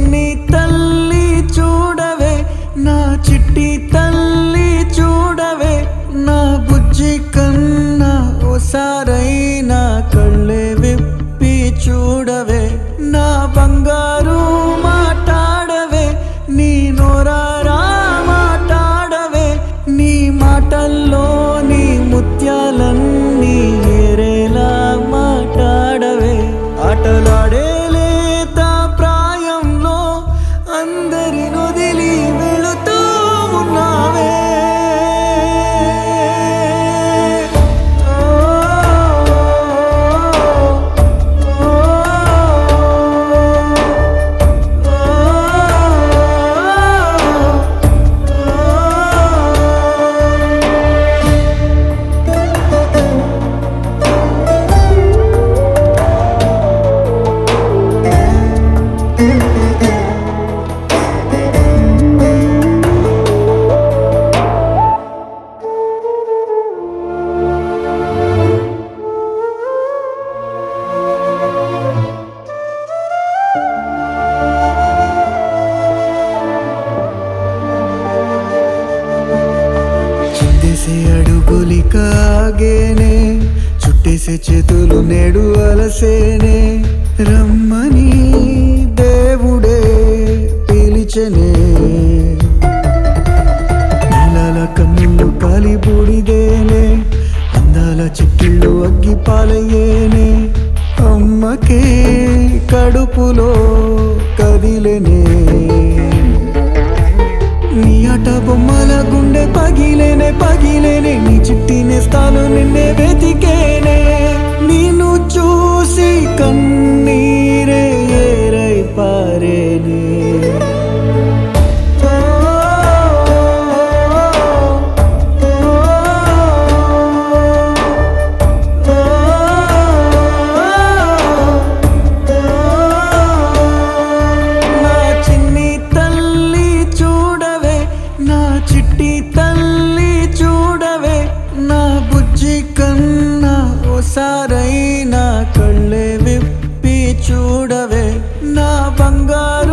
చిన్ని తల్లి చూడవే నా చిట్టి తల్లి చూడవే నా బుజ్జి కన్నా ఓసారైనా కళ్ళే విప్పి చూడవే నా బంగారు మాట్లాడవే నీ నోరారా మాట్లాడవే నీ మాటల్లో నీ ముత్యాలన్నీ ఏరేలా మాట్లాడవే ఆటలాడే లేత ప్రాయంలో అందరి నొదిలి వెళుతూ ఉన్నావే చిందేసే అడుగులికాగేనే చుట్టేసే చేతులు నేడు అలసేనే రమ్మని దేవుడే పిలిచనే నీలాల కన్నులు కాలి బూడిదేనే అందాల చిక్కిళ్ళు అగ్గి పాలయ్యేనే అమ్మకే కడుపులో కదిలేనే నీ అట బొమ్మల గుండె పగిలేనే పగిలేనే నీ చిట్టి నేస్తాను నిన్నే వెతికేనే నిన్ను చూసి కన్నీరే ఏరై పారేనే నా చిన్ని తల్లి చూడవే నా చిట్టి తల్లి చూడవే నా బుజ్జి కన్నా ఓసారైనా కళ్ళే విప్పి చూడవే నా బంగారు